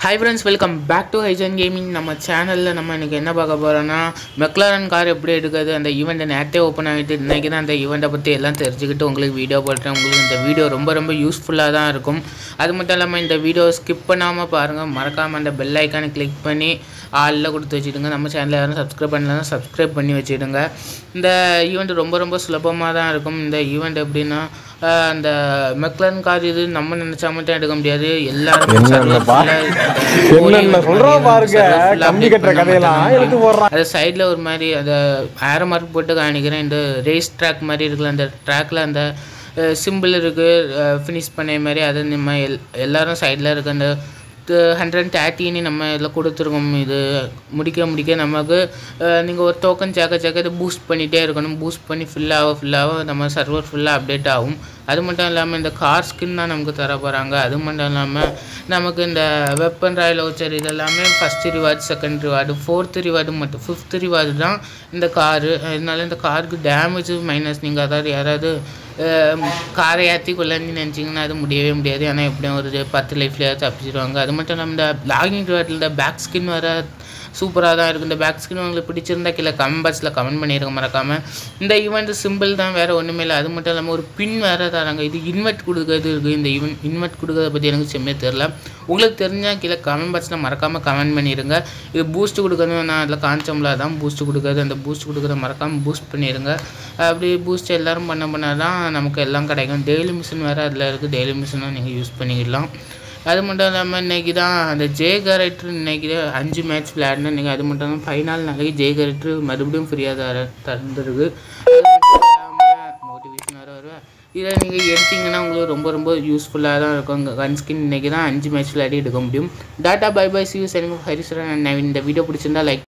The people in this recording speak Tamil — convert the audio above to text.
Hi friends welcome back to Hygen gaming நம்ம சேனலில் நம்ம இன்றைக்கி என்ன பார்க்க போகிறோன்னா மெக்லாரன் கார் எப்படி எடுக்கிறது அந்த ஈவெண்ட்டை நேரத்தே ஓப்பன் ஆகிட்டு இன்றைக்கி தான் அந்த ஈவெண்ட்டை பற்றி எல்லாம் தெரிஞ்சுக்கிட்டு உங்களுக்கு வீடியோ போட்டேன் உங்களுக்கு இந்த வீடியோ ரொம்ப ரொம்ப யூஸ்ஃபுல்லாக தான் இருக்கும் அது மட்டும் இல்லாமல் இந்த வீடியோ ஸ்கிப் பண்ணாமல் பாருங்கள் மறக்காமல் அந்த பெல் ஐக்கானை கிளிக் பண்ணி ஆளில் கொடுத்து வச்சுடுங்க நம்ம சேனலில் யாரும் சப்ஸ்கிரைப் பண்ணலாம் சப்ஸ்கிரைப் பண்ணி வச்சுடுங்க இந்த ஈவெண்ட் ரொம்ப ரொம்ப சுலபமாக தான் இருக்கும் இந்த ஈவெண்ட் எப்படின்னா ஆஹ் அந்த மெக்லன் கார் இது நம்ம நினைச்சா மட்டும் எடுக்க முடியாது எல்லாரும் என்னென்னப்பா? என்னென்ன சொல்றான் பாருங்க, கம்பி கட்டுற கதையெல்லாம் எடுத்து போடுறான். அது சைடில் ஒரு மாதிரி அந்த ஏரோ மார்க் போட்டு காணிக்கிறேன் இந்த ரேஸ் ட்ராக் மாதிரி இருக்குல்ல அந்த ட்ராக்ல அந்த சிம்பிள் இருக்குது ஃபினிஷ் பண்ண மாதிரி அதை நம்ம எல் எல்லாரும் சைடில் இருக்க அந்த ஹண்ட்ரட் தேர்ட்டின்னு நம்ம இதில் கொடுத்துருக்கோம் இது முடிக்க முடிக்க நமக்கு நீங்கள் ஒரு டோக்கன் சேர்க்க சேர்க்க இதை பூஸ்ட் பண்ணிகிட்டே இருக்கணும் பூஸ்ட் பண்ணி fill ஆக fill ஆக நம்ம சர்வர் ஃபுல்லாக அப்டேட் ஆகும் அது மட்டும் இல்லாமல் இந்த கார் ஸ்கின் தான் நமக்கு தர போகிறாங்க அது மட்டும் இல்லாமல் நமக்கு இந்த வெப்பன் ராயல் வச்சர் இதெல்லாமே first reward second reward fourth reward மட்டும் ஃபிஃப்த் ரிவார்டு தான் இந்த காரு அதனால இந்த காருக்கு டேமேஜ் மைனஸ் நீங்கள் அதாவது யாராவது காரை ஏற்றி கொள்ளன்னு நினச்சிங்கன்னா அது முடியவே முடியாது ஏன்னா எப்படியும் ஒரு பத்து லைஃப்லேயாவது தப்பிச்சிருவாங்க அது மட்டும் இல்லாமல் இந்த லாகிங் ரிவார்டில் இந்த பேக் ஸ்கின் வர சூப்பராக தான் இருக்குது இந்த பேக் ஸ்கின் உங்களுக்கு பிடிச்சிருந்தா கீழே கமெண்ட் பாக்ஸில் கமெண்ட் பண்ணிடுங்க மறக்காமல் இந்த ஈவெண்ட் சிம்பிள் தான் வேறு ஒன்றுமே இல்லை அது மட்டும் இல்லாமல் ஒரு பின் வேறு தராங்க இது இன்வெர்ட் கொடுக்கறது இருக்குது இந்த ஈவெண்ட் இன்வெர்ட் கொடுக்கறத பற்றி எனக்கு செம்மே தெரில உங்களுக்கு தெரிஞ்சால் கீழே கமெண்ட் பாக்ஸில் மறக்காமல் கமெண்ட் பண்ணிடுங்க இது பூஸ்ட் கொடுக்கறது நான் அதில் காஞ்சோம்ல தான் பூஸ்ட் கொடுக்குறது அந்த பூஸ்ட் கொடுக்குறத மறக்காமல் பூஸ்ட் பண்ணிடுங்க அப்படி பூஸ்ட் எல்லோரும் பண்ண பண்ணால் தான் நமக்கு எல்லாம் கிடைக்கும் டெய்லி மிஷின் வேறு அதில் இருக்குது டெய்லி மிஷினும் நீங்கள் யூஸ் பண்ணிக்கலாம் அது மட்டும் இல்லாமல் இன்றைக்கி தான் அந்த ஜே கேரக்டர் இன்றைக்கி அஞ்சு மேட்ச் விளையாடினேன் இன்றைக்கி அது மட்டும் இல்லாமல் ஃபைனல் நாளைக்கு ஜே கேரக்டர் மறுபடியும் ஃப்ரீயாக தர தந்துருக்கு மோட்டிவேஷன் வர வருவேன் இதை நீங்கள் எடுத்தீங்கன்னா உங்களுக்கு ரொம்ப ரொம்ப யூஸ்ஃபுல்லாக தான் இருக்கும் கன் ஸ்கின் இன்றைக்கி தான் அஞ்சு மேட்ச் விளையாடி எடுக்க முடியும் tata bye bye see you சரிங்க ஹரிஸ்வரன் இந்த வீடியோ பிடிச்சிருந்தா லைக்